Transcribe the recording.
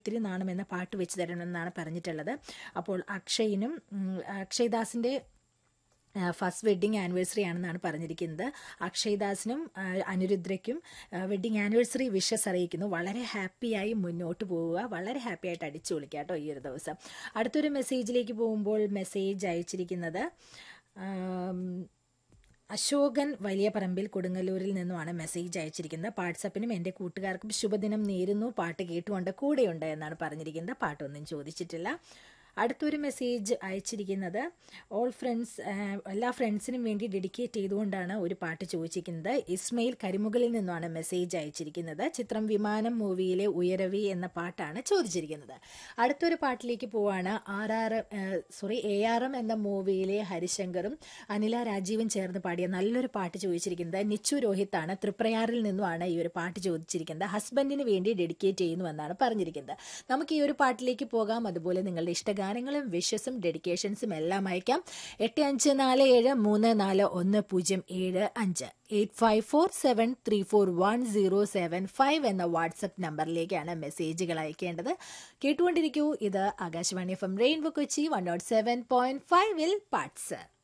ഒത്തിരി നാണം എന്ന പാട്ട് വെച്ച് തരണമെന്നാണ് പറഞ്ഞിട്ടുള്ളത് അപ്പോൾ അക്ഷയിനും ഉം, അക്ഷയ്ദാസിൻ്റെ ഫസ്റ്റ് വെഡ്ഡിങ് ആനിവേഴ്സറി ആണെന്നാണ് പറഞ്ഞിരിക്കുന്നത് അക്ഷയ്ദാസിനും ആ, അനിരുദ്രയ്ക്കും വെഡ്ഡിങ് ആനിവേഴ്സറി വിഷസ് അറിയിക്കുന്നു വളരെ ഹാപ്പിയായി മുന്നോട്ട് പോവുക വളരെ ഹാപ്പി ആയിട്ട് അടിച്ചു പൊളിക്കുക കേട്ടോ ഈ ഒരു ദിവസം അടുത്തൊരു മെസ്സേജിലേക്ക് പോകുമ്പോൾ മെസ്സേജ് അയച്ചിരിക്കുന്നത് ആം, അശോകൻ വലിയ പറമ്പിൽ കൊടുങ്ങല്ലൂരിൽ നിന്നുമാണ് മെസ്സേജ് അയച്ചിരിക്കുന്നത് വാട്സപ്പിനും എൻ്റെ കൂട്ടുകാർക്കും ശുഭദിനം നേരുന്നു പാട്ട് കേട്ടുകൊണ്ട് കൂടെയുണ്ട് എന്നാണ് പറഞ്ഞിരിക്കുന്നത് പാട്ടൊന്നും ചോദിച്ചിട്ടില്ല അടുത്തൊരു മെസ്സേജ് അയച്ചിരിക്കുന്നത് ഓൾ ഫ്രണ്ട്സ് എല്ലാ ഫ്രണ്ട്സിനും വേണ്ടി ഡെഡിക്കേറ്റ് ചെയ്തുകൊണ്ടാണ് ഒരു പാട്ട് ചോദിച്ചിരിക്കുന്നത് ഇസ്മയിൽ കരിമുകളിൽ നിന്നുമാണ് മെസ്സേജ് അയച്ചിരിക്കുന്നത് ചിത്രം വിമാനം മൂവിയിലെ ഉയരവി എന്ന പാട്ടാണ് ചോദിച്ചിരിക്കുന്നത് അടുത്തൊരു പാട്ടിലേക്ക് പോവാണ് R R sorry A R M എന്ന മൂവിയിലെ ഹരിശങ്കറും അനില രാജീവും ചേർന്ന് പാടിയ നല്ലൊരു പാട്ട് ചോദിച്ചിരിക്കുന്നത് നിച്ചു രോഹിത്താണ് തൃപ്രയാറിൽ നിന്നുമാണ് ഈ ഒരു പാട്ട് ചോദിച്ചിരിക്കുന്നത് ഹസ്ബൻഡിന് വേണ്ടി ഡെഡിക്കേറ്റ് ചെയ്യുന്നു എന്നാണ് പറഞ്ഞിരിക്കുന്നത് നമുക്ക് ഈ ഒരു പാട്ടിലേക്ക് പോകാം അതുപോലെ നിങ്ങളുടെ ഇഷ്ടഗാനങ്ങളും വിഷസും ഡെഡിക്കേഷൻസും എല്ലാം അയക്കാം എട്ട് അഞ്ച് നാല് ഏഴ് മൂന്ന് നാല് ഒന്ന് പൂജ്യം ഏഴ് അഞ്ച് eight five four seven three four one zero seven five എന്ന വാട്സപ്പ് നമ്പറിലേക്കാണ് മെസ്സേജുകൾ അയക്കേണ്ടത് കേട്ടുകൊണ്ടിരിക്കൂ ഇത് Akashvani F M rainbow Kochi one naught seven point ഫൈവിൽ പാട്സ്